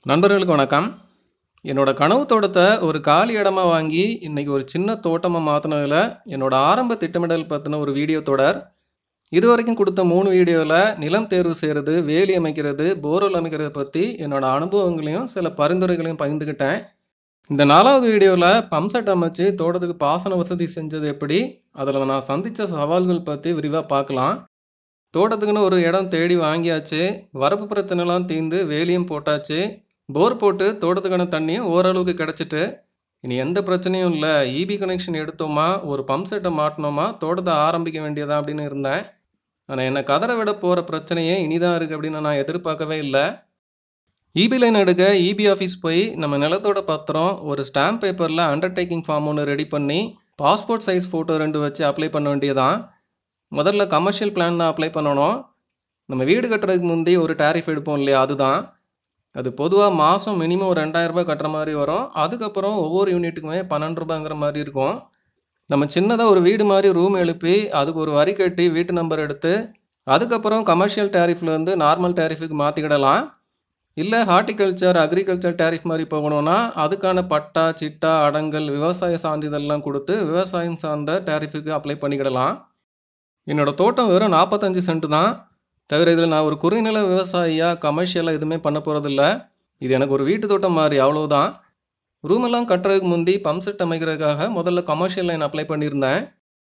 நண்பர்களுக்கு வணக்கம் என்னோட கனவு தோட்டத்தை ஒரு காலி இடமா வாங்கி இன்னைக்கு ஒரு சின்ன தோட்டமாக மாற்றினதில் என்னோட ஆரம்ப திட்டமிடல் பற்றின ஒரு வீடியோ தொடர் இது வரைக்கும் கொடுத்த மூணு வீடியோவில் நிலம் தேர்வு செய்கிறது வேலி அமைக்கிறது போர்வெல் அமைக்கிறத பற்றி என்னோட அனுபவங்களையும் சில பரிந்துரைகளையும் பகிர்ந்துக்கிட்டேன் இந்த நாலாவது வீடியோவில் பம்ப் செட் அமைச்சு தோட்டத்துக்கு பாசன வசதி செஞ்சது எப்படி அதில் நான் சந்தித்த சவால்கள் பற்றி விரிவாக பார்க்கலாம் தோட்டத்துக்குன்னு ஒரு இடம் தேடி வாங்கியாச்சு வரப்பு பிரச்சனைலாம் தீர்ந்து வேலியும் போட்டாச்சு போர் போட்டு தோட்டத்துக்கான தண்ணியும் ஓரளவுக்கு கிடச்சிட்டு இனி எந்த பிரச்சனையும் இல்லை இபி கனெக்ஷன் எடுத்தோமா ஒரு பம்ப் செட்டை மாட்டினோமா தோட்டத்தை ஆரம்பிக்க வேண்டியதா அப்படின்னு இருந்தேன் ஆனால் என்னை கதற விட போகிற பிரச்சனையே இனிதான் இருக்குது அப்படின்னு நான் எதிர்பார்க்கவே இல்லை இபி லைன் எடுக்க இபி ஆஃபீஸ் போய் நம்ம நிலத்தோட பத்திரம் ஒரு ஸ்டாம்ப் பேப்பரில் அண்டர்டேக்கிங் ஃபார்ம் ஒன்று ரெடி பண்ணி பாஸ்போர்ட் சைஸ் ஃபோட்டோ ரெண்டு வச்சு அப்ளை பண்ண வேண்டியதான் முதல்ல கமர்ஷியல் பிளான் தான் அப்ளை பண்ணணும் நம்ம வீடு கட்டுறதுக்கு முந்தி ஒரு டேரிஃப் எடுப்போம் இல்லையா அதுதான் அது பொதுவாக மாதம் மினிமம் ஒரு ரெண்டாயிரம் ரூபாய் கட்டுற மாதிரி வரும் அதுக்கப்புறம் ஒவ்வொரு யூனிட்டுக்குமே பன்னெண்டு ரூபாங்கிற மாதிரி இருக்கும் நம்ம சின்னதாக ஒரு வீடு மாதிரி ரூம் எழுப்பி அதுக்கு ஒரு வரி கட்டி வீட்டு நம்பர் எடுத்து அதுக்கப்புறம் கமர்ஷியல் டேரிஃப்லேருந்து நார்மல் டேரிஃபுக்கு மாற்றிக்கிடலாம் இல்லை ஹார்டிகல்ச்சர் அக்ரிகல்ச்சர் டேரிஃப் மாதிரி போகணும்னா அதுக்கான பட்டா சிட்டா அடங்கல் விவசாய சான்றிதழ்லாம் கொடுத்து விவசாயம் சார்ந்த டேரிஃபுக்கு அப்ளை பண்ணிக்கிடலாம் என்னோட தோட்டம் வெறும் நாற்பத்தஞ்சு சென்ட் தான் தவிர இதில் நான் ஒரு குறுநில விவசாயியாக கமர்ஷியலாக எதுவுமே பண்ண போகிறதில்ல இது எனக்கு ஒரு வீட்டு தோட்டம் மாதிரி அவ்வளவுதான் ரூமெல்லாம் கட்டுறதுக்கு முந்தி பம்ப் செட் அமைக்கிறதுக்காக முதல்ல கமர்ஷியல் லைன் அப்ளை பண்ணியிருந்தேன்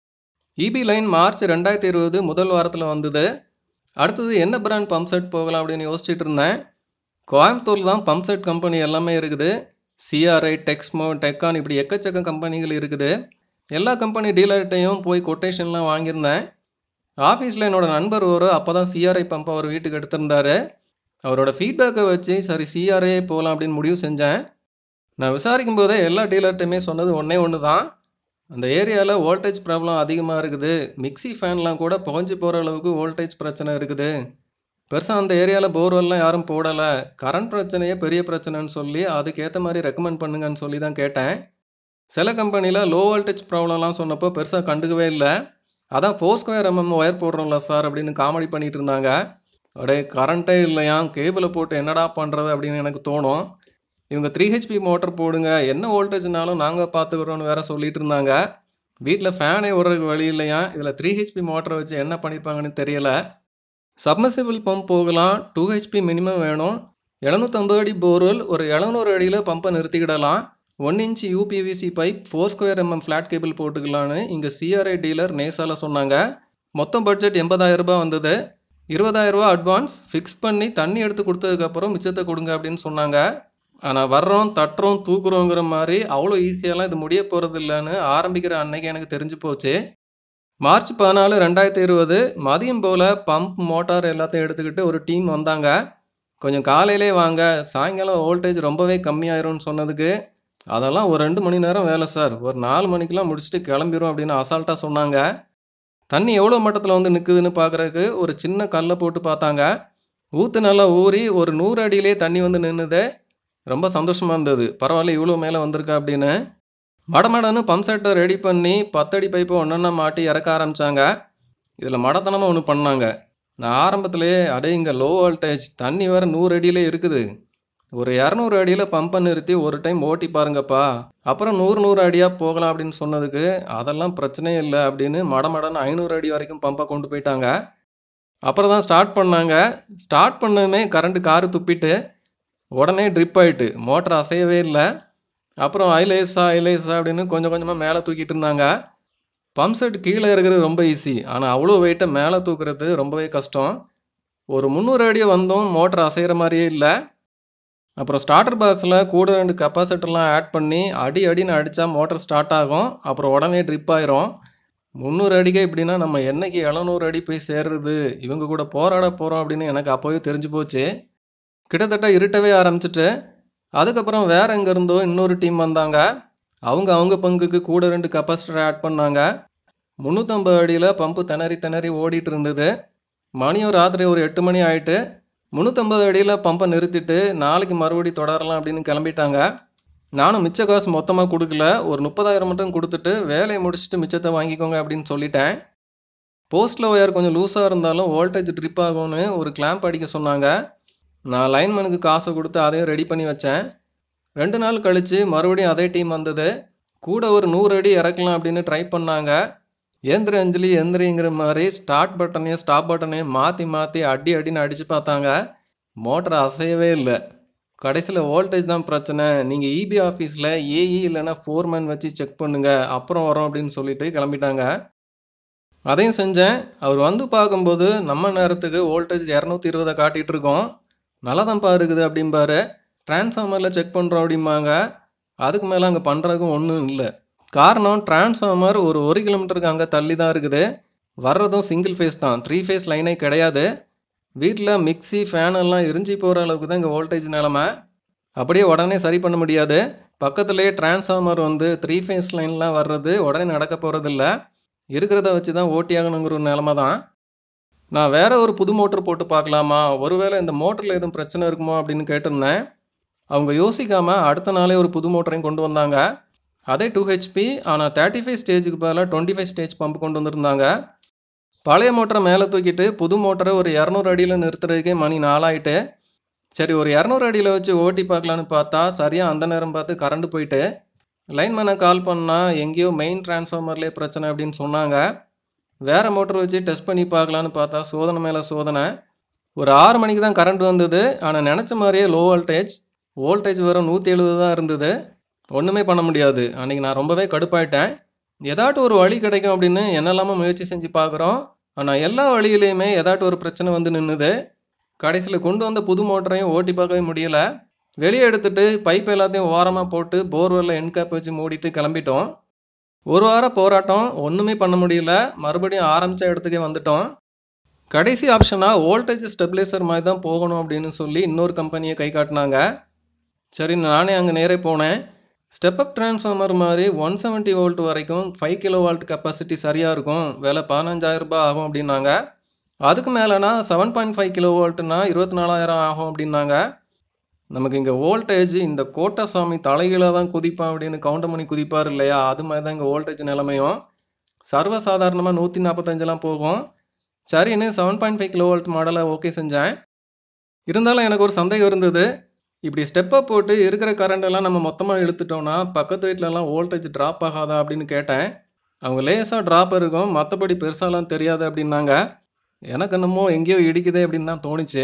இபி லைன் மார்ச் ரெண்டாயிரத்தி இருபது முதல் வாரத்தில் வந்தது அடுத்தது என்ன பிராண்ட் பம்ப் செட் போகலாம் அப்படின்னு யோசிச்சுட்டு இருந்தேன் கோயம்புத்தூரில் தான் பம்ப் செட் கம்பெனி எல்லாமே இருக்குது சிஆர்ஐ டெக்ஸ்மோ டெக்கான் இப்படி எக்கச்சக்க கம்பெனிகள் இருக்குது எல்லா கம்பெனி டீலர்கிட்டையும் போய் கொட்டேஷன்லாம் வாங்கியிருந்தேன் ஆஃபீஸில் என்னோட நண்பர் ஒரு அப்போ தான் சிஆர்ஐ பம்ப் அவர் வீட்டுக்கு எடுத்திருந்தாரு அவரோட ஃபீட்பேக்கை வச்சு சரி சிஆர்ஐ போகலாம் அப்படின்னு முடிவு செஞ்சேன் நான் விசாரிக்கும் போதே எல்லா டீலர்கிட்டையுமே சொன்னது ஒன்றே ஒன்று தான் அந்த ஏரியாவில் வோல்டேஜ் ப்ராப்ளம் அதிகமாக இருக்குது மிக்ஸி ஃபேன்லாம் கூட புகஞ்சு போகிற அளவுக்கு வோல்டேஜ் பிரச்சனை இருக்குது பெருசாக அந்த ஏரியாவில் போர்வெல்லாம் யாரும் போடலை கரண்ட் பிரச்சனையே பெரிய பிரச்சனைன்னு சொல்லி அதுக்கேற்ற மாதிரி ரெக்கமெண்ட் பண்ணுங்கன்னு சொல்லி தான் கேட்டேன் சில கம்பெனியில் லோ வோல்டேஜ் ப்ராப்ளம்லாம் சொன்னப்போ பெருசாக கண்டுக்கவே இல்லை அதான் ஃபோர் ஸ்கொயர் எம்எம் ஒயர் போடுறோம்ல சார் அப்படின்னு காமெடி பண்ணிட்டு இருந்தாங்க அப்படியே கரண்ட்டே இல்லையா கேபிளை போட்டு என்னடா பண்ணுறது அப்படின்னு எனக்கு தோணும் இவங்க த்ரீ ஹெச்பி மோட்டர் போடுங்க என்ன வோல்டேஜ்னாலும் நாங்கள் பார்த்துக்குறோன்னு வேற சொல்லிட்டு இருந்தாங்க வீட்டில் ஃபேனே விடுறதுக்கு வழி இல்லையா இதில் த்ரீ ஹெச்பி மோட்டரை வச்சு என்ன பண்ணிப்பாங்கன்னு தெரியல சப்மர்சிபிள் பம்ப் போகலாம் டூ ஹெச்பி மினிமம் வேணும் எழுநூற்றம்பது அடி போர்வெல் ஒரு எழுநூறு அடியில் பம்பை நிறுத்திக்கிடலாம் one inch UPVC pipe four square MM flat cable போட்டுக்கலான்னு இங்கே சிஆர்ஐ டீலர் நேசால சொன்னாங்க மொத்தம் பட்ஜெட் எண்பதாயிரம் ரூபாய் வந்தது இருபதாயிரம் ரூபாய் அட்வான்ஸ் ஃபிக்ஸ் பண்ணி தண்ணி எடுத்து கொடுத்ததுக்கப்புறம் மிச்சத்தை கொடுங்க அப்படின்னு சொன்னாங்க ஆனால் வர்றோம் தட்டுறோம் தூக்குறோங்கிற மாதிரி அவ்வளோ ஈஸியாலாம் இது முடிய போகிறது இல்லைன்னு ஆரம்பிக்கிற அன்னைக்கு எனக்கு தெரிஞ்சு போச்சு மார்ச் பதினாலு ரெண்டாயிரத்தி இருபது மதியம் போல் பம்ப் மோட்டார் எல்லாத்தையும் எடுத்துக்கிட்டு ஒரு டீம் வந்தாங்க கொஞ்சம் காலையிலே வாங்க சாயங்காலம் வோல்டேஜ் ரொம்பவே கம்மியாயிரும்னு சொன்னதுக்கு அதெல்லாம் ஒரு ரெண்டு மணி நேரம் வேலை சார் ஒரு நாலு மணிக்கெலாம் முடிச்சுட்டு கிளம்பிரும் அப்படின்னு அசால்ட்டாக சொன்னாங்க தண்ணி எவ்வளோ மட்டத்தில் வந்து நிற்குதுன்னு பார்க்குறதுக்கு ஒரு சின்ன கல்லை போட்டு பார்த்தாங்க ஊற்று நல்லா ஊறி ஒரு நூறு அடியிலே தண்ணி வந்து நின்றுது ரொம்ப சந்தோஷமாக இருந்தது பரவாயில்ல இவ்வளோ மேலே வந்திருக்கா அப்படின்னு மடமடன்னு பம்ப் செட்டை ரெடி பண்ணி பத்தடி பைப்பை ஒன்றொன்னா மாட்டி இறக்க ஆரம்பித்தாங்க இதில் மடத்தனமாக ஒன்று பண்ணாங்க நான் ஆரம்பத்திலேயே அடே இங்கே லோ வோல்டேஜ் தண்ணி வேறு நூறு அடியிலே இருக்குது ஒரு இரநூறு அடியில் பம்பை நிறுத்தி ஒரு டைம் ஓட்டி பாருங்கப்பா அப்புறம் நூறு நூறு அடியாக போகலாம் அப்படின்னு சொன்னதுக்கு அதெல்லாம் பிரச்சனையே இல்லை அப்படின்னு மடமடன்னு ஐநூறு அடி வரைக்கும் பம்பை கொண்டு போயிட்டாங்க அப்புறம் தான் ஸ்டார்ட் பண்ணாங்க ஸ்டார்ட் பண்ணதுமே கரண்ட்டு காரு துப்பிட்டு உடனே ட்ரிப் ஆயிட்டு மோட்டர் அசையவே இல்லை அப்புறம் ஐலேஸா ஐலேஸா அப்படின்னு கொஞ்சம் கொஞ்சமாக மேலே தூக்கிட்டு இருந்தாங்க பம்ப் செட் கீழே இருக்கிறது ரொம்ப ஈஸி ஆனால் அவ்வளோ வெயிட்டை மேலே தூக்குறது ரொம்பவே கஷ்டம் ஒரு முந்நூறு அடியை வந்தோம் மோட்டர் அசைகிற மாதிரியே இல்லை அப்புறம் ஸ்டார்டர் பாக்ஸில் கூட ரெண்டு கெப்பாசிட்டர்லாம் ஆட் பண்ணி அடி அடின்னு அடித்தா மோட்டர் ஸ்டார்ட் ஆகும் அப்புறம் உடனே ட்ரிப் ஆயிரும் முந்நூறு அடிக்கே இப்படின்னா நம்ம என்னைக்கு எழுநூறு அடி போய் சேர்றது இவங்க கூட போராட போகிறோம் அப்படின்னு எனக்கு அப்போவே தெரிஞ்சு போச்சு கிட்டத்தட்ட இருட்டவே ஆரம்பிச்சிட்டு அதுக்கப்புறம் வேற எங்க இருந்தோ இன்னொரு டீம் வந்தாங்க அவங்க அவங்க பங்குக்கு கூட ரெண்டு கெப்பாசிட்டர் ஆட் பண்ணாங்க முந்நூற்றம்பது அடியில் பம்பு திணறி திணறி ஓடிட்டு இருந்தது மணியும் ராத்திரி ஒரு எட்டு மணி ஆயிட்டு முந்நூற்றம்பது அடியில் பம்பை நிறுத்திட்டு நாளைக்கு மறுபடி தொடரலாம் அப்படின்னு கிளம்பிட்டாங்க நானும் மிச்ச காசு மொத்தமாக கொடுக்கல ஒரு முப்பதாயிரம் மட்டும் கொடுத்துட்டு வேலையை முடிச்சுட்டு மிச்சத்தை வாங்கிக்கோங்க அப்படின்னு சொல்லிட்டேன் போஸ்ட்டில் ஒயர் கொஞ்சம் லூஸாக இருந்தாலும் வோல்டேஜ் ட்ரிப் ஆகும்னு ஒரு கிளாம்ப் அடிக்க சொன்னாங்க நான் லைன்மேனுக்கு காசை கொடுத்து அதையும் ரெடி பண்ணி வச்சேன் ரெண்டு நாள் கழித்து மறுபடியும் அதே டீம் வந்தது கூட ஒரு நூறு அடி இறக்கலாம் அப்படின்னு ட்ரை பண்ணாங்க எந்திர அஞ்சலி எந்திரிங்கிற மாதிரி ஸ்டார்ட் பட்டனையும் ஸ்டாப் பட்டனையும் மாற்றி மாற்றி அடி அடின்னு அடித்து பார்த்தாங்க மோட்டர் அசையவே இல்லை கடைசியில் வோல்டேஜ் தான் பிரச்சனை நீங்கள் இபி ஆஃபீஸில் ஏஇ இல்லைன்னா ஃபோர்மேன் வச்சு செக் பண்ணுங்க அப்புறம் வரோம் அப்படின்னு சொல்லிட்டு கிளம்பிட்டாங்க அதையும் செஞ்சேன் அவர் வந்து பார்க்கும்போது நம்ம நேரத்துக்கு வோல்டேஜ் இரநூத்தி இருபதை காட்டிகிட்டு இருக்கோம் நல்லா தான்ப்பா இருக்குது அப்படிம்பாரு டிரான்ஸ்ஃபார்மரில் செக் பண்ணுறோம் அப்படிம்பாங்க அதுக்கு மேலே அங்கே பண்ணுறதுக்கும் ஒன்றும் இல்லை காரணம் டிரான்ஸ்ஃபார்மர் ஒரு ஒரு கிலோமீட்டருக்கு அங்கே தள்ளி தான் இருக்குது வர்றதும் சிங்கிள் ஃபேஸ் தான் த்ரீ ஃபேஸ் லைனே கிடையாது வீட்டில் மிக்ஸி ஃபேன் எல்லாம் எரிஞ்சு போகிற அளவுக்கு தான் இங்கே வோல்டேஜ் நிலமை அப்படியே உடனே சரி பண்ண முடியாது பக்கத்துலேயே டிரான்ஸ்ஃபார்மர் வந்து த்ரீ ஃபேஸ் லைன்லாம் வர்றது உடனே நடக்க போகிறதில்ல இருக்கிறத வச்சு தான் ஓட்டி ஆகணுங்கிற ஒரு நிலமை தான் நான் வேற ஒரு புது மோட்டர் போட்டு பார்க்கலாமா ஒருவேளை இந்த மோட்டரில் எதுவும் பிரச்சனை இருக்குமோ அப்படின்னு கேட்டிருந்தேன் அவங்க யோசிக்காமல் அடுத்த நாளே ஒரு புது மோட்டரையும் கொண்டு வந்தாங்க அதே டூ ஹெச்பி ஆனால் தேர்ட்டி ஃபைவ் ஸ்டேஜுக்கு பதிலாக டுவெண்ட்டி ஃபைவ் ஸ்டேஜ் பம்ப் கொண்டு வந்திருந்தாங்க பழைய மோட்டரை மேலே தூக்கிட்டு புது மோட்டரை ஒரு இரநூறு அடியில் நிறுத்துறதுக்கே மணி நாளாயிட்டு சரி ஒரு இரநூறு அடியில் வச்சு ஓட்டி பார்க்கலான்னு பார்த்தா சரியாக அந்த நேரம் பார்த்து கரண்ட் போயிட்டு லைன்மேனை கால் பண்ணால் எங்கேயோ மெயின் டிரான்ஸ்ஃபார்மர்லேயே பிரச்சனை அப்படின்னு சொன்னாங்க வேறு மோட்டர் வச்சு டெஸ்ட் பண்ணி பார்க்கலான்னு பார்த்தா சோதனை மேலே சோதனை ஒரு ஆறு மணிக்கு தான் கரண்ட் வந்தது ஆனால் நினச்ச மாதிரியே லோ வோல்டேஜ் வோல்டேஜ் வெறும் நூற்றி எழுபது தான் இருந்தது ஒன்றுமே பண்ண முடியாது அன்றைக்கி நான் ரொம்பவே கடுப்பாயிட்டேன் ஏதாட்டும் ஒரு வழி கிடைக்கும் அப்படின்னு என்னெல்லாமோ முயற்சி செஞ்சு பார்க்குறோம் ஆனால் எல்லா வழியிலையுமே ஏதாட்டும் ஒரு பிரச்சனை வந்து நின்றுது கடைசியில் கொண்டு வந்த புது மோட்டரையும் ஓட்டி பார்க்கவே முடியல வெளியே எடுத்துட்டு பைப் எல்லாத்தையும் ஓரமாக போட்டு போர்வெல்ல என் கேப் வச்சு மூடிட்டு கிளம்பிட்டோம் ஒரு வாரம் போராட்டம் ஒன்றுமே பண்ண முடியல மறுபடியும் ஆரம்பித்த இடத்துக்கே வந்துட்டோம் கடைசி ஆப்ஷனாக வோல்டேஜ் ஸ்டெபிலைசர் மாதிரி தான் போகணும் அப்படின்னு சொல்லி இன்னொரு கம்பெனியை கை காட்டினாங்க சரி நானே அங்கே நேரே போனேன் ஸ்டெப் அப் டிரான்ஸ்ஃபார்மர் மாதிரி ஒன் செவன்ட்டி வோல்ட் வரைக்கும் ஃபைவ் கிலோ வால்ட் கெப்பாசிட்டி சரியாக இருக்கும் விலை பதினஞ்சாயிரம் ரூபாய் ஆகும் அப்படின்னாங்க அதுக்கு மேலேனா செவன் பாயிண்ட் ஃபைவ் கிலோ வோல்ட்னா இருபத்தி நாலாயிரம் ஆகும் அப்படின்னாங்க நமக்கு இங்கே வோல்டேஜ் இந்த கோட்டசாமி தலைகீழாக தான் குதிப்பான் அப்படின்னு கவுண்டர் பண்ணி குதிப்பார் இல்லையா அது மாதிரி தான் இங்கே வோல்டேஜ் நிலைமையும் சர்வசாதாரணமாக நூற்றி நாற்பத்தஞ்செலாம் போகும் சரின்னு seven point five kilo volt மாடலை ஓகே செஞ்சேன் இருந்தாலும் எனக்கு ஒரு சந்தேகம் இருந்தது இப்படி ஸ்டெப்பை போட்டு இருக்கிற கரண்ட் எல்லாம் நம்ம மொத்தமாக இழுத்துட்டோம்னா பக்கத்து வீட்டிலலாம் வோல்டேஜ் ட்ராப் ஆகாதா அப்படின்னு கேட்டேன் அவங்க லேசாக ட்ராப் இருக்கும் மற்றபடி பெருசாலாம் தெரியாது அப்படின்னாங்க எனக்கு என்னமோ எங்கேயோ இடிக்குதே அப்படின்னு தான் தோணுச்சு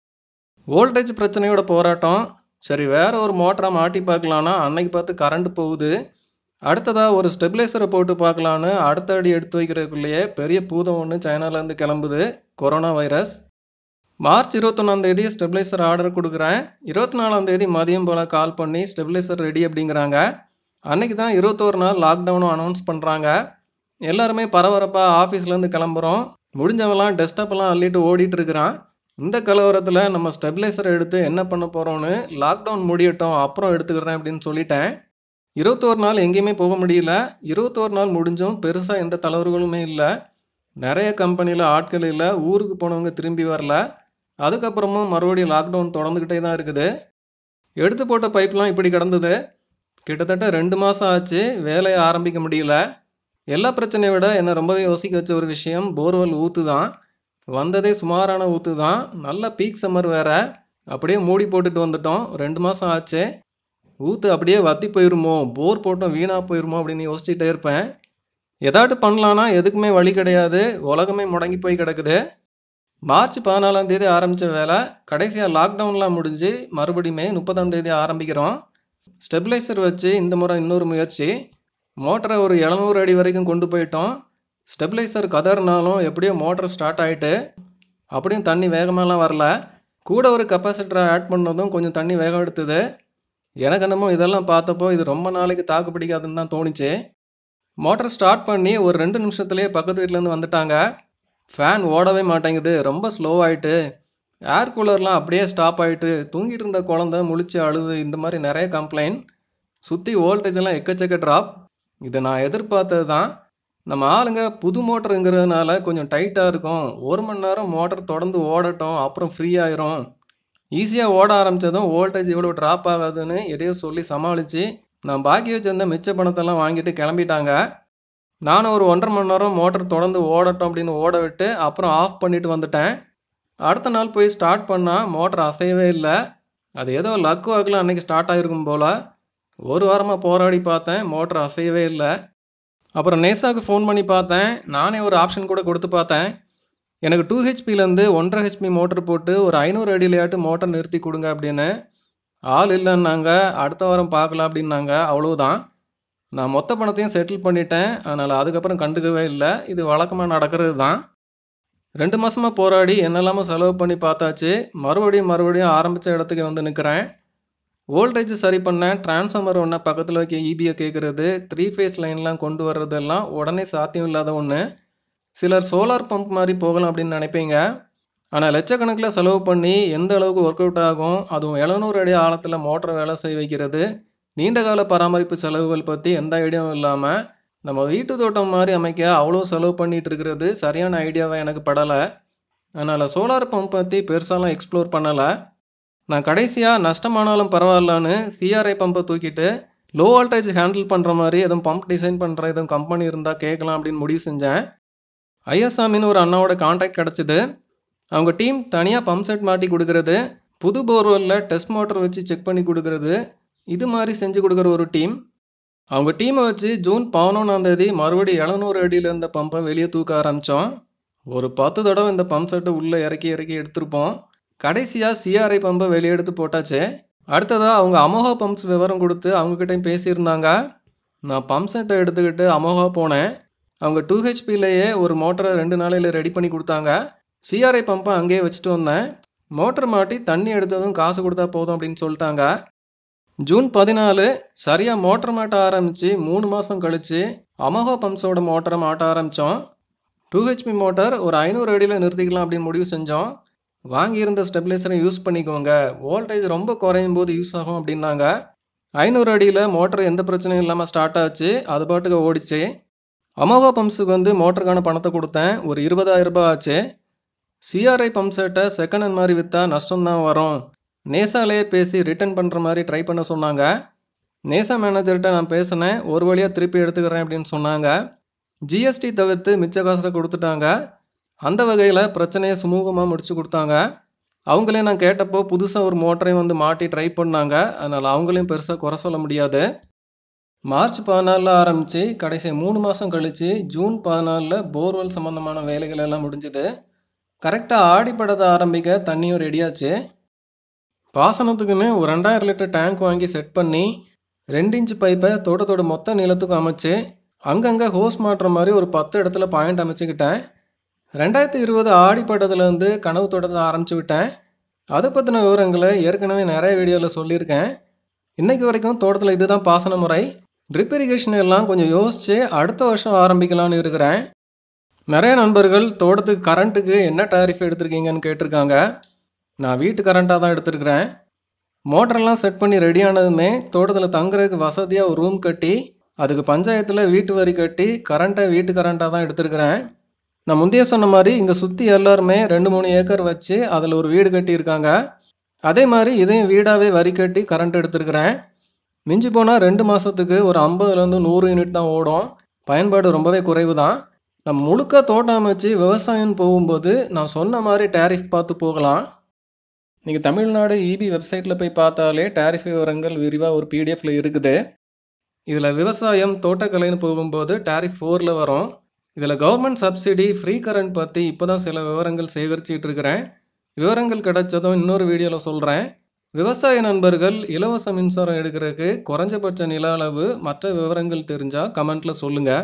வோல்டேஜ் பிரச்சனையோட போராட்டம் சரி வேற ஒரு மோட்டரை மாட்டி பார்க்கலான்னா அன்னைக்கு பார்த்து கரண்ட் போகுது அடுத்ததாக ஒரு ஸ்டெபிலைசரை போட்டு பார்க்கலான்னு அடுத்த அடி எடுத்து வைக்கிறதுக்குள்ளேயே பெரிய பூதம் ஒன்று சைனாலேருந்து கிளம்புது கொரோனா வைரஸ் மார்ச் இருபத்தொன்னாந்தேதி ஸ்டெபிலைசர் ஆர்டர் கொடுக்குறேன் இருபத்தி நாலாந்தேதி மதியம் போல் கால் பண்ணி ஸ்டெபிலைசர் ரெடி அப்படிங்கிறாங்க அன்னைக்கு தான் இருபத்தோரு நாள் லாக்டவுனும் அனௌன்ஸ் பண்ணுறாங்க எல்லாருமே பரபரப்பாக ஆஃபீஸ்லேருந்து கிளம்புறோம் முடிஞ்சவெல்லாம் டெஸ்க்டாப்பெல்லாம் அள்ளிட்டு ஓடிட்டு இருக்கிறான் இந்த கலவரத்தில் நம்ம ஸ்டெபிலைசரை எடுத்து என்ன பண்ண போகிறோன்னு லாக்டவுன் முடியட்டும் அப்புறம் எடுத்துக்கிறேன் அப்படின்னு சொல்லிட்டேன் இருபத்தோரு நாள் எங்கேயுமே போக முடியல இருபத்தோரு நாள் முடிஞ்சும் பெருசாக எந்த தளர்வுகளுமே இல்லை நிறைய கம்பெனியில் ஆட்கள் இல்லை ஊருக்கு போனவங்க திரும்பி வரல அதுக்கப்புறமும் மறுபடியும் லாக்டவுன் தொடர்ந்துக்கிட்டே தான் இருக்குது எடுத்து போட்ட பைப்லாம் இப்படி கிடந்தது கிட்டத்தட்ட ரெண்டு மாதம் ஆச்சு வேலையை ஆரம்பிக்க முடியல எல்லா பிரச்சனையை விட என்னை ரொம்பவே யோசிக்க வச்ச ஒரு விஷயம் போர்வெல் ஊற்று தான் வந்ததே சுமாரான ஊற்று தான் நல்ல பீக் சம்மர் வேற அப்படியே மூடி போட்டுட்டு வந்துட்டோம் ரெண்டு மாதம் ஆச்சு ஊற்று அப்படியே வத்தி போயிருமோ போர் போட்டோம் வீணாக போயிருமோ அப்படின்னு யோசிச்சுட்டே இருப்பேன் ஏதாட்டு பண்ணலான்னா எதுக்குமே வழி கிடையாது உலகமே முடங்கி போய் கிடக்குது மார்ச் பதினாலாம் தேதி ஆரம்பித்த வேலை கடைசியாக லாக்டவுன்லாம் முடிஞ்சு மறுபடியுமே முப்பதாம் தேதி ஆரம்பிக்கிறோம் ஸ்டெபிலைசர் வச்சு இந்த முறை இன்னொரு முயற்சி மோட்டரை ஒரு எழுநூறு அடி வரைக்கும் கொண்டு போயிட்டோம் ஸ்டெபிலைசர் கதறினாலும் எப்படியோ மோட்டர் ஸ்டார்ட் ஆகிட்டு அப்படியும் தண்ணி வேகமாலாம் வரல கூட ஒரு கெப்பாசிட்டரை ஆட் பண்ணதும் கொஞ்சம் தண்ணி வேகம் எடுத்தது எனக்கு என்னமோ இதெல்லாம் பார்த்தப்போ இது ரொம்ப நாளைக்கு தாக்கு பிடிக்காதுன்னு தான் தோணுச்சு மோட்டர் ஸ்டார்ட் பண்ணி ஒரு ரெண்டு நிமிஷத்துலேயே பக்கத்து வீட்டிலேருந்து வந்துட்டாங்க ஃபேன் ஓடவே மாட்டேங்குது ரொம்ப ஸ்லோவாயிட்டு ஏர் கூலர்லாம் அப்படியே ஸ்டாப் ஆகிட்டு தூங்கிட்டு இருந்த குழந்த முழிச்சு அழுது இந்த மாதிரி நிறைய கம்ப்ளைண்ட் சுற்றி வோல்டேஜ் எல்லாம் எக்கச்சக்க ட்ராப் இதை நான் எதிர்பார்த்தது தான் நம்ம ஆளுங்க புது மோட்டருங்கிறதுனால கொஞ்சம் டைட்டாக இருக்கும் ஒரு மணி நேரம் மோட்டர் தொடர்ந்து ஓடட்டும் அப்புறம் ஃப்ரீ ஆயிரும் ஈஸியாக ஓட ஆரம்பித்ததும் வோல்டேஜ் இவ்வளோ ட்ராப் ஆகாதுன்னு எதையோ சொல்லி சமாளித்து நான் பாக்கி வச்சிருந்த மிச்ச பணத்தெல்லாம் வாங்கிட்டு கிளம்பிட்டாங்க நானும் ஒரு ஒன்றரை மணி நேரம் மோட்டர் தொடர்ந்து ஓடட்டும் அப்படின்னு ஓட விட்டு அப்புறம் ஆஃப் பண்ணிட்டு வந்துட்டேன் அடுத்த நாள் போய் ஸ்டார்ட் பண்ணால் மோட்டர் அசையவே இல்லை அது ஏதோ லக்கு வாக்கில் அன்னைக்கு ஸ்டார்ட் ஆகிருக்கும் போல் ஒரு வாரமாக போராடி பார்த்தேன் மோட்டர் அசையவே இல்லை அப்புறம் நேசாவுக்கு ஃபோன் பண்ணி பார்த்தேன் நானே ஒரு ஆப்ஷன் கூட கொடுத்து பார்த்தேன் எனக்கு டூ ஹெச்பிலேருந்து ஒன்றரை ஹெச்பி மோட்டர் போட்டு ஒரு ஐநூறு அடியிலையாட்டு மோட்டர் நிறுத்தி கொடுங்க அப்படின்னு ஆள் இல்லைன்னாங்க அடுத்த வாரம் பார்க்கலாம் அப்படின்னாங்க அவ்வளவுதான் நான் மொத்த பணத்தையும் செட்டில் பண்ணிட்டேன் அதனால் அதுக்கப்புறம் கண்டுக்கவே இல்லை இது வழக்கமாக நடக்கிறது தான் ரெண்டு மாசமாக போராடி என்னெல்லாமோ செலவு பண்ணி பார்த்தாச்சு மறுபடியும் மறுபடியும் ஆரம்பித்த இடத்துக்கு வந்து நிற்கிறேன் வோல்டேஜ் சரி பண்ணேன் டிரான்ஸ்ஃபார்மர் ஒன்று பக்கத்தில் வைக்க ஈபியை கேட்குறது த்ரீ ஃபேஸ் லைன்லாம் கொண்டு வர்றதெல்லாம் உடனே சாத்தியம் இல்லாத ஒன்று சிலர் சோலார் பம்ப் மாதிரி போகலாம் அப்படின்னு நினைப்பீங்க ஆனால் லட்சக்கணக்கில் செலவு பண்ணி எந்த அளவுக்கு ஒர்க் அவுட் ஆகும் அதுவும் எழுநூறு அடி ஆழத்தில் மோட்டர் வேலை செய்ய வைக்கிறது நீண்ட கால பராமரிப்பு செலவுகள் பற்றி எந்த ஐடியாவும் இல்லாமல் நம்ம வீட்டு தோட்டம் மாதிரி அமைக்க அவ்வளோ செலவு பண்ணிட்டு இருக்கிறது சரியான ஐடியாவாக எனக்கு படலை அதனால் சோலார் பம்ப் பற்றி பெருசாலாம் எக்ஸ்ப்ளோர் பண்ணலை நான் கடைசியாக நஷ்டமானாலும் பரவாயில்லன்னு சிஆர்ஐ பம்பை தூக்கிட்டு லோ வோல்டேஜ் ஹேண்டில் பண்ணுற மாதிரி எதுவும் பம்ப் டிசைன் பண்ணுற எதுவும் கம்பெனி இருந்தால் கேட்கலாம் அப்படின்னு முடிவு செஞ்சேன் ஐஎஸ்ஆமின்னு ஒரு அண்ணாவோட காண்டாக்ட் கிடச்சிது அவங்க டீம் தனியாக பம்ப் செட் மாட்டி கொடுக்கறது புது போர்வெல்லில் டெஸ்ட் மோட்டர் வச்சு செக் பண்ணி கொடுக்கறது இது மாதிரி செஞ்சு கொடுக்குற ஒரு டீம் அவங்க டீமை வச்சு ஜூன் பதினொன்றாம் தேதி மறுபடியும் எழுநூறு அடியில் இருந்த பம்பை வெளியே தூக்க ஆரம்பித்தோம் ஒரு பத்து தடவை இந்த பம்ப் செட்டை உள்ளே இறக்கி இறக்கி எடுத்திருப்போம் கடைசியாக சிஆர்ஐ பம்பை வெளியே எடுத்து போட்டாச்சு அடுத்ததாக அவங்க அமோகா பம்ப்ஸ் விவரம் கொடுத்து அவங்கக்கிட்டையும் பேசியிருந்தாங்க நான் பம்ப் செட்டை எடுத்துக்கிட்டு அமோகா போனேன் அவங்க டூ ஹெச்பிலேயே ஒரு மோட்டரை ரெண்டு நாளையில் ரெடி பண்ணி கொடுத்தாங்க சிஆர்ஐ பம்பை அங்கேயே வச்சுட்டு வந்தேன் மோட்டர் மாட்டி தண்ணி எடுத்ததும் காசு கொடுத்தா போதும் அப்படின்னு சொல்லிட்டாங்க ஜூன் பதினாலு சரியாக மோட்டர் மாட்ட ஆரம்பித்து மூணு மாதம் கழித்து அமோகா பம்ப்ஸோட மோட்டரை மாட்ட ஆரம்பித்தோம் டூ ஹெச்பி மோட்டார் ஒரு ஐநூறு அடியில் நிறுத்திக்கலாம் அப்படின்னு முடிவு செஞ்சோம் வாங்கியிருந்த ஸ்டெபிலைசரை யூஸ் பண்ணிக்கோங்க வோல்டேஜ் ரொம்ப குறையும் போது யூஸ் ஆகும் அப்படின்னாங்க ஐநூறு அடியில் மோட்டர் எந்த பிரச்சனையும் இல்லாமல் ஸ்டார்ட் ஆச்சு அது பாட்டுக்கு ஓடிச்சு அமோகா பம்ப்ஸுக்கு வந்து மோட்டருக்கான பணத்தை கொடுத்தேன் ஒரு இருபதாயிரம் ரூபாய் ஆச்சு சிஆர்ஐ பம்ப் செட்டை செகண்ட் ஹேண்ட் மாதிரி விற்றா நஷ்டம் தான் வரும் நேசாலேயே பேசி ரிட்டர்ன் பண்ணுற மாதிரி ட்ரை பண்ண சொன்னாங்க நேசா மேனேஜர்கிட்ட நான் பேசினேன் ஒரு வழியாக திருப்பி எடுத்துக்கிறேன் அப்படின்னு சொன்னாங்க ஜிஎஸ்டி தவிர்த்து மிச்ச காசை கொடுத்துட்டாங்க அந்த வகையில் பிரச்சனையை சுமூகமாக முடிச்சு கொடுத்தாங்க அவங்களே நான் கேட்டப்போ புதுசாக ஒரு மோட்டரையும் வந்து மாட்டி ட்ரை பண்ணாங்க அதனால் அவங்களையும் பெருசாக குறை சொல்ல முடியாது மார்ச் பதினாலில் ஆரம்பித்து கடைசி மூணு மாதம் கழித்து ஜூன் பதினாலில் போர்வெல் சம்மந்தமான வேலைகள் எல்லாம் முடிஞ்சுது கரெக்டாக ஆடிப்படத்தை ஆரம்பிக்க தண்ணியும் ரெடியாச்சு பாசனத்துக்குன்னு ஒரு ரெண்டாயிரம் லிட்டர் டேங்க் வாங்கி செட் பண்ணி ரெண்டு இன்ச் பைப்பை தோட்டத்தோட மொத்த நீளத்துக்கும் அமைச்சு அங்கங்கே ஹோஸ் மாட்டுற மாதிரி ஒரு பத்து இடத்துல பாயிண்ட் அமைச்சுக்கிட்டேன் ரெண்டாயிரத்தி இருபது ஆடிப்பட்டத்துலேருந்து கனவு தோட்டத்தை ஆரம்பிச்சு விட்டேன் அதை பற்றின விவரங்களை ஏற்கனவே நிறைய வீடியோவில் சொல்லியிருக்கேன் இன்னைக்கு வரைக்கும் தோட்டத்தில் இதுதான் பாசன முறை ட்ரிப் இரிகேஷன் எல்லாம் கொஞ்சம் யோசித்து அடுத்த வருஷம் ஆரம்பிக்கலாம்னு இருக்கிறேன் நிறைய நண்பர்கள் தோட்டத்துக்கு கரண்ட்டுக்கு என்ன டாரிஃப் எடுத்திருக்கீங்கன்னு கேட்டிருக்காங்க நான் வீட்டு கரண்ட்டாக தான் எடுத்திருக்கிறேன் மோட்டரெல்லாம் செட் பண்ணி ரெடி ஆனதுமே தோட்டத்தில் தங்குறதுக்கு வசதியாக ஒரு ரூம் கட்டி அதுக்கு பஞ்சாயத்தில் வீட்டு வரி கட்டி கரண்ட்டை வீட்டு கரண்ட்டாக தான் எடுத்திருக்கிறேன் நான் முந்தைய சொன்ன மாதிரி இங்கே சுற்றி எல்லாருமே ரெண்டு மூணு ஏக்கர் வச்சு அதில் ஒரு வீடு கட்டியிருக்காங்க அதே மாதிரி இதையும் வீடாகவே வரி கட்டி கரண்ட் எடுத்திருக்கிறேன் மிஞ்சி போனால் ரெண்டு மாதத்துக்கு ஒரு ஐம்பதுலேருந்து நூறு யூனிட் தான் ஓடும் பயன்பாடு ரொம்பவே குறைவு தான் நம்ம முழுக்க தோட்டம் அமைச்சு விவசாயம் போகும்போது நான் சொன்ன மாதிரி டேரிஃப் பார்த்து போகலாம் நீங்கள் தமிழ்நாடு இபி வெப்சைட்டில் போய் பார்த்தாலே டேரிஃப் விவரங்கள் விரிவாக ஒரு பிடிஎஃப்ல இருக்குது இதில் விவசாயம் தோட்டக்கலைன்னு போகும்போது டேரிஃப் ஃபோரில் வரும் இதில் கவர்மெண்ட் சப்சிடி ஃப்ரீ கரண்ட் பற்றி இப்போ தான் சில விவரங்கள் சேகரிச்சிட்டு இருக்கிறேன் விவரங்கள் கிடைச்சதும் இன்னொரு வீடியோவில் சொல்கிறேன் விவசாய நண்பர்கள் இலவச மின்சாரம் எடுக்கிறதுக்கு குறைஞ்சபட்ச நில அளவு மற்ற விவரங்கள் தெரிஞ்சால் கமெண்ட்டில் சொல்லுங்கள்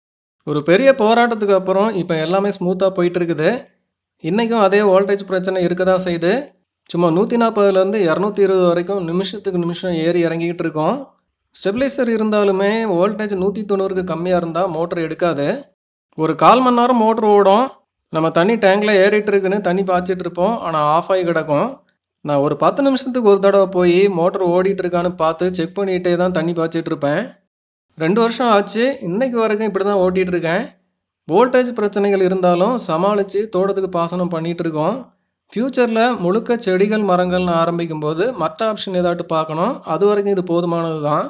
ஒரு பெரிய போராட்டத்துக்கு அப்புறம் இப்போ எல்லாமே ஸ்மூத்தாக போயிட்டு இருக்குது இன்றைக்கும் அதே வோல்டேஜ் பிரச்சனை இருக்க தான் செய்யுது சும்மா நூற்றி நாற்பதுலேருந்து இரநூத்தி இருபது வரைக்கும் நிமிஷத்துக்கு நிமிஷம் ஏறி இறங்கிக்கிட்டு இருக்கோம் ஸ்டெபிலைசர் இருந்தாலுமே வோல்டேஜ் நூற்றி தொண்ணூறுக்கு கம்மியாக இருந்தால் மோட்டர் எடுக்காது ஒரு கால் மணி நேரம் மோட்டர் ஓடும் நம்ம தண்ணி டேங்கில் ஏறிட்டு இருக்குன்னு தண்ணி பாய்ச்சிட்டு இருப்போம் ஆனால் ஆஃப் ஆகி கிடக்கும் நான் ஒரு பத்து நிமிஷத்துக்கு ஒரு தடவை போய் மோட்டர் ஓடிட்டு இருக்கான்னு பார்த்து செக் பண்ணிகிட்டே தான் தண்ணி பாய்ச்சிட்டு இருப்பேன் ரெண்டு வருஷம் ஆச்சு இன்னைக்கு வரைக்கும் இப்படி தான் ஓட்டிகிட்டு இருக்கேன் வோல்டேஜ் பிரச்சனைகள் இருந்தாலும் சமாளித்து தோட்டத்துக்கு பாசனம் பண்ணிகிட்டு இருக்கோம் ஃப்யூச்சரில் முழுக்க செடிகள் மரங்கள்னு ஆரம்பிக்கும் போது மற்ற ஆப்ஷன் ஏதாட்டு பார்க்கணும் அது வரைக்கும் இது போதுமானது தான்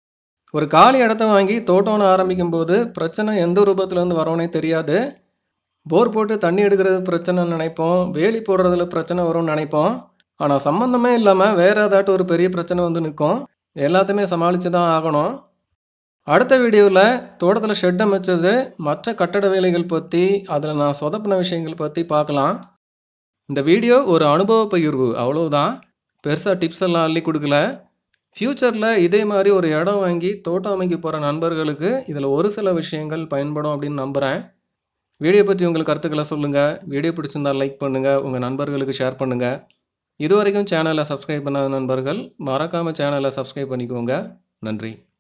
ஒரு காலி இடத்த வாங்கி தோட்டம்னு ஆரம்பிக்கும் போது பிரச்சனை எந்த ரூபத்துலேருந்து வரோனே தெரியாது போர் போட்டு தண்ணி எடுக்கிறது பிரச்சனைன்னு நினைப்போம் வேலி போடுறதுல பிரச்சனை வரும்னு நினைப்போம் ஆனால் சம்மந்தமே இல்லாமல் வேறு ஏதாட்டும் ஒரு பெரிய பிரச்சனை வந்து நிற்கும் எல்லாத்தையுமே சமாளித்து தான் ஆகணும் அடுத்த வீடியோவில் தோட்டத்தில் ஷெட் அமைச்சது மற்ற கட்டட வேலைகள் பற்றி அதில் நான் சொதப்பின விஷயங்கள் பற்றி பார்க்கலாம் இந்த வீடியோ ஒரு அனுபவ பகிர்வு அவ்வளவுதான் பெருசாக டிப்ஸ் எல்லாம் அள்ளி கொடுக்கல ஃப்யூச்சரில் இதே மாதிரி ஒரு இடம் வாங்கி தோட்டம் அமைக்க போகிற நண்பர்களுக்கு இதில் ஒரு சில விஷயங்கள் பயன்படும் அப்படின்னு நம்புகிறேன் வீடியோ பற்றி உங்கள் கருத்துக்களை சொல்லுங்கள் வீடியோ பிடிச்சிருந்தால் லைக் பண்ணுங்கள் உங்கள் நண்பர்களுக்கு ஷேர் பண்ணுங்கள் இது வரைக்கும் சேனலை சப்ஸ்கிரைப் பண்ணாத நண்பர்கள் மறக்காமல் சேனலை சப்ஸ்கிரைப் பண்ணிக்கோங்க நன்றி